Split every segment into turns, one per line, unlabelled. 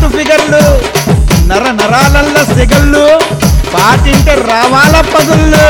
mass ఫిగర్లు నర నరాలల్ల సిగళ్ళు పాటింటే రావాల పదుళ్ళు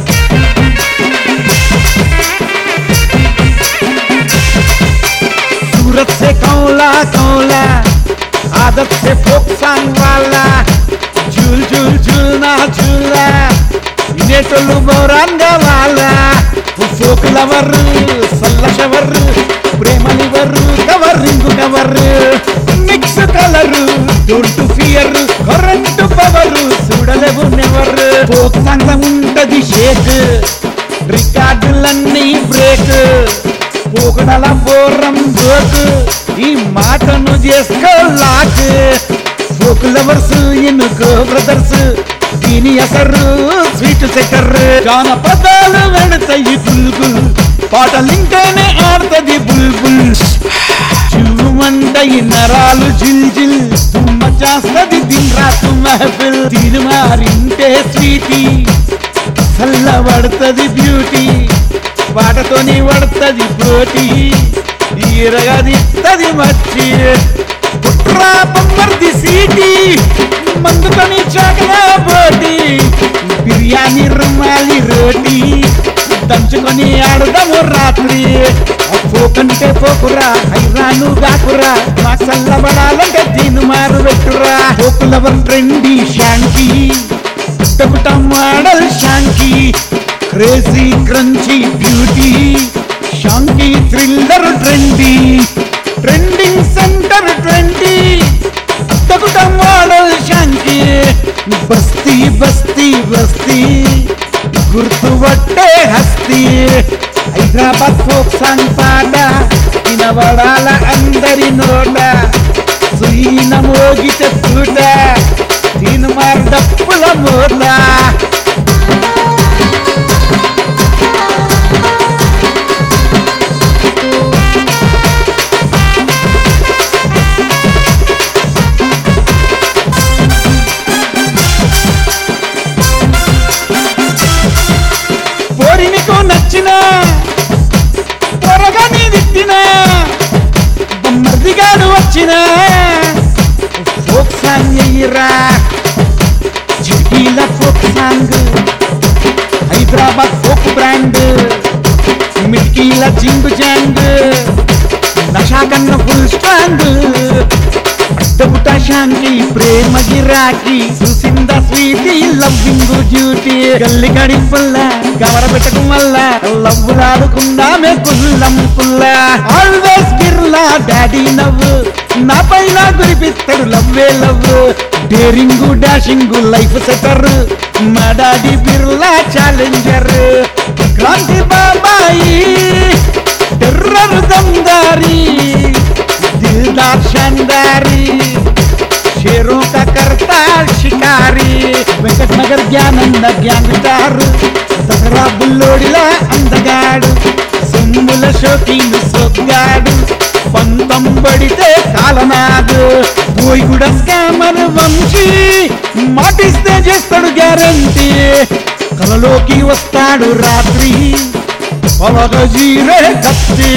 सूरत से कौला कौला आदत से फोक सांग वाला झूल झूल झूलना झूला ఇదేటోళ్ళు బౌరాంగ వాళ్ళ ఫోక్ లవర్ సల్ల షవర్ ప్రేమ liver covering cover mix colour don't fear current power చూడలేవు నెవర్ ఫోక్ సంగ ఉంటది షేక్ రికార్డులన్నీ బ్రేక్ పోకడల పోరం జోక్ ఈ మాటను చేసుకో లాక్ ఫోక్ లవర్స్ ఎన్నుకో బ్రదర్స్ దీని అసరు స్వీట్ సెకర్ జానపదాలు వెడతాయి బుల్బుల్ పాటలింటేనే ఆడుతుంది బుల్బుల్ చివ్వుమంటాయి నరాలు జిల్ జిల్ తుమ్మ చేస్తది దిన్ రాతు మహఫిల్ దీని మారింటే స్వీటీ చల్లబడుతుంది బ్యూటీ పాటతోని పడుతుంది పోటీ ఈరగదిత్తది మచ్చి పుట్రా బొమ్మర్ది సీటీ మందుకొని చాకలా పోటీ బిర్యానీ రుమాలి రోటీ దంచుకొని ఆడదాము రాత్రి పోకంటే పోకురా హైరాను గాకురా మా చల్లబడాలంటే దీని మారు పెట్టురా పోకులవర్ ట్రెండీ శాంతి టకుట మోడల్ షాంకీ క్రేజీ క్రంచీ బ్యూటీ షాంకీ thriller trendy trending centre twenty టకుట మోడల్ షాంకీ బస్తీ బస్తీ బస్తీ గుర్తుపట్టే హస్తి హైదరాబాద్ ఫోక్ సాంగ్ పాట వినబడాల అందరి నోట సుయీన మోగితే చూడ దీని మార్ డప్పుల మోట పోరినికు నచ్చిన త్వరగా నీ దిట్టిన బొమ్మర్దిగాడు వచ్చిన ఫోక్ సాంగ్ ఎయ్యిరా చిటీల folk song Hyderabad folk brand మిల్కీల జింగు జాంగ్ నషా కన్న ఫుల్ స్ట్రాంగ్ అడ్డబుట శాంతి ప్రేమ గిరాకి చూసింద స్వీటీ లవ్వింగ్ డ్యూటీ గల్లి గడిపల్ల గవర పెట్టడం వల్ల లవ్వులాడుకుందామే కుల్లం కుల్ల ఆల్వేస్ బిర్లా డాడీ నవ్వు నా పైన గురిపిస్తాడు లవ్వే love daring dashing life setter మా డాడీ బిర్లా ఛాలెంజర్ క్రాంతి బాబాయి టెర్రర్ దమ్దారీ दिलदार शानदारी शेरों का करता शिकारी వెంకట్ నగర్ జ్ఞానంద గ్యాంగ్స్టార్ దసరా బుల్లోడిలా అందగాడు సొమ్ముల షోకీలు సొగ్గాడు పంతం పడితే కాలనాడు పోయి కూడా స్కామర్ వంశీ మాటిస్తే చేస్తాడు గ్యారంటీ కలలోకి వస్తాడు రాత్రి పొలగజీరే కత్తి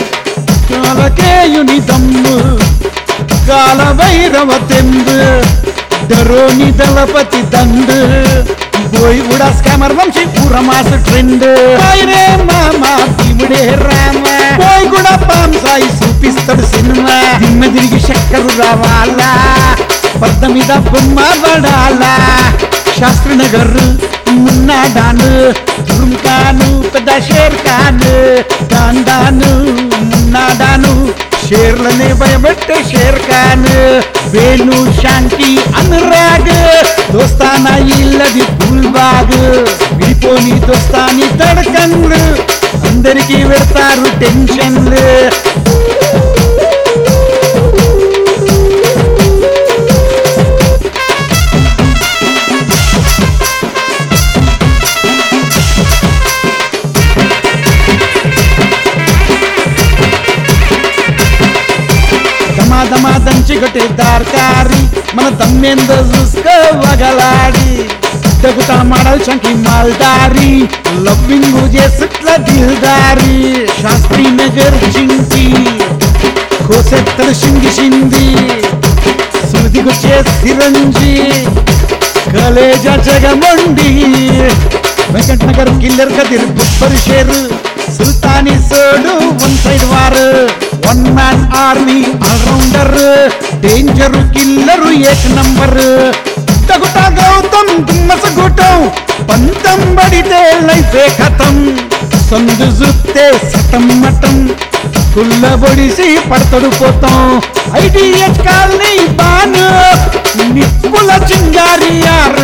కాలకేయుని దమ్ము కాల భైరవ తెంబు డరోని దళపతి దండు పోయి కూడా స్కామర్ వంశీ పూరమాస ట్రెండ్ రే మామా భీముడే రామ పోయి కూడా పామ్ సాయి చూపిస్తాడు సినిమా దిమ్మ తిరిగి చక్కరు రావాలా పద్ద మీద బొమ్మ పడాలా శాస్త్రి నగర్ మున్నాడాను దుర్గాను పెద్ద షేర్ ఖాన్ దాండాను మున్నాడాను షేర్లనే భయపెట్టే షేర్ ఖాన్ వేణు శాంతి అనురాగ్ దోస్తానా ఇల్లది పూల్బాగ్ విడిపోని దోస్తాని తడకండ్లు అందరికీ పెడతారు టెన్షన్లు దమా దంచిగొట్టే దార్కారి మన దమ్మేందో చూసుకోవగలాడి దగుతా మడల్ చంకి మాల్దారి లవ్వింగ్ చేసుట్ల దిల్దారి శాస్త్రి నగర్ చింటి కోసెత్తడు సింగి సింది సిరంజి కలేజ జగమండి వెంకట్ నగర్ కిల్లర్ కదిర్ బుబ్బర్ షేర్ సుల్తానీ సోడు one side war one man army all-rounder danger killer ఏక్ నంబర్ తగుట గౌతమ్ దిమ్మసగుటం పంతం బడితే లైఫే ఖతం సందు జుత్తే సటం మటం కుల్లబొడిసి పడతడు పోతాం ఐడిఎస్ కాలనీ బాను నిప్పుల చింగారి యారు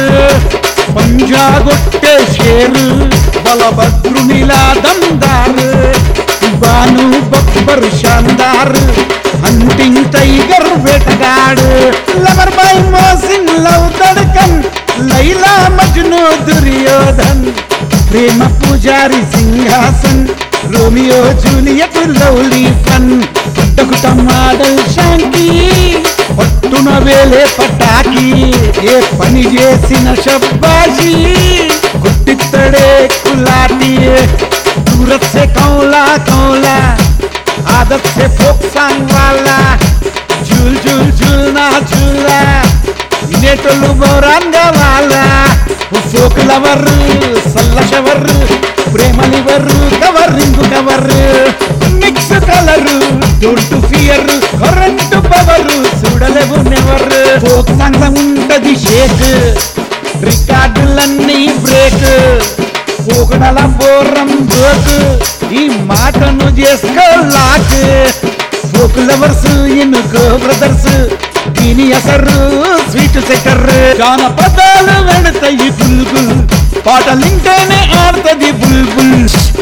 పంజాగొట్టే షేరు బలభద్రునిలా దందారు బాను బొబ్బరు షాందార్ హంటింగ్ టైగర్ వేటగాడు లవర్ బాయ్ మోసింగ్ లవ్ తడకన్ లైలా మజ్ను దుర్యోధన్ ప్రేమ పూజారి సింహాసన్ రోమియో జూలియట్ లవ్లీ ఫన్ పుట్టకుట మాడల్ శాంకి పట్టున వేలే పటాకి ఏ పని చేసిన శబ్బాజీ గుట్టిత్తడే కులాటి सूरत से कौला कौला आदत से फोक सांग वाला झूल झूल झूलना झूला नेटोలు బౌరంగ వాళ్ళ ఫోక్ లవర్ సల్ల షవర్ ప్రేమ liver covering cover mix colour don't fear current power చూడలేవు నెవర్ ఫోక్ సాంగ్ ఉంటది షేక్ రికార్డులన్నీ బ్రేక్ పోకడల పోరం జోక్ ఈ మాటను చేసుకో లాక్ ఫోక్ లవర్స్ ఎన్నుకో బ్రదర్స్ దీని అసరు స్వీట్ సెటర్ జానపదాలు వెడతాయి బుల్బుల్ పాటలింటేనే ఆడుతుంది బుల్బుల్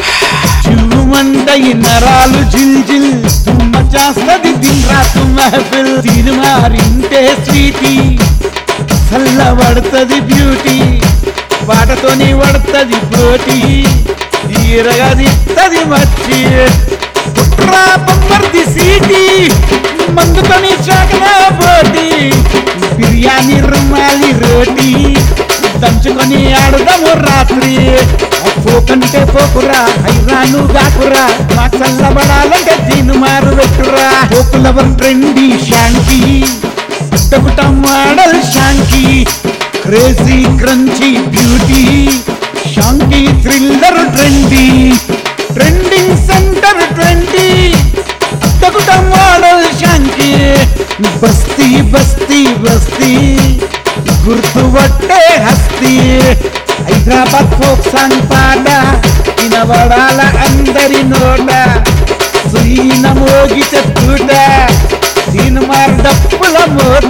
చిల్లుమంటయి నరాలు జిల్ జిల్ తుమ్మ చేస్తది దిన్ రాతు మహఫిల్ దీని మారింటే స్వీటీ చల్లబడుతుంది బ్యూటీ పాటతోని పడుతుంది పోటీ తీరగా తిత్తది మచ్చి పుట్రా బొమ్మర్ది సీటి మందుతోని చాకనా పోటీ బిర్యానీ రుమాలి రోటీ దంచుకొని ఆడుదాము రాత్రి పోకంటే పోకురా హైరాను గాకురా మా చల్లబడాలంటే దీని మారు పెట్టురా పోకులవర్ ట్రెండీ శాంతి పుట్టపుట మోడల్ శాంకి క్రేజీ క్రంచీ బ్యూటీ శాంకి thriller trendy trending centre trendy పుట్టపుట మోడల్ శాంకి బస్తీ బస్తీ బస్తీ గుర్తుపట్టే హస్తి హైదరాబాద్ ఫోక్ సాంగ్ పాట వినబడాల అందరి నోట సుయీన మోగి చెప్పుట దీని మారు డప్పుల మోత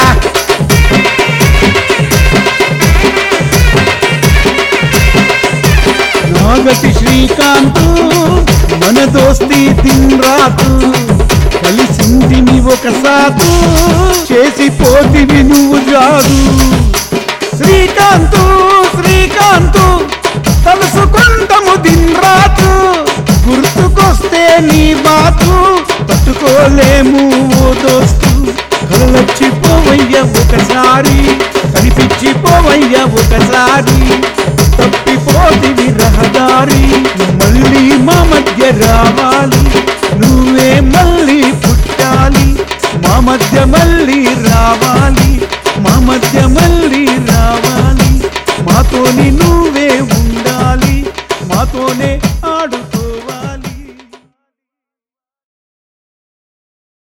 నాగటి శ్రీకాంత్ మన దోస్తి దిన్ రాతు కలిసిందిని ఒక సాతు చేసి పోతివి నువ్వు జాదు శ్రీకాంతు శ్రీకాంతు తలుసుకుంటాము దిన్ రాతు గుర్తుకొస్తే నీ బాతు తట్టుకోలేము ఓ దోస్తు కలలొచ్చిపోవయ్య ఒకసారి కనిపించిపోవయ్య ఒకసారి తప్పిపోతివి రహదారి మళ్ళీ మా మధ్య రావాలి నువ్వే మళ్ళీ పుట్టాలి మా మధ్య మళ్ళీ రావాలి మా మధ్య మళ్ళీ రావాలి మాతోని నువ్వే ఉండాలి మాతోనే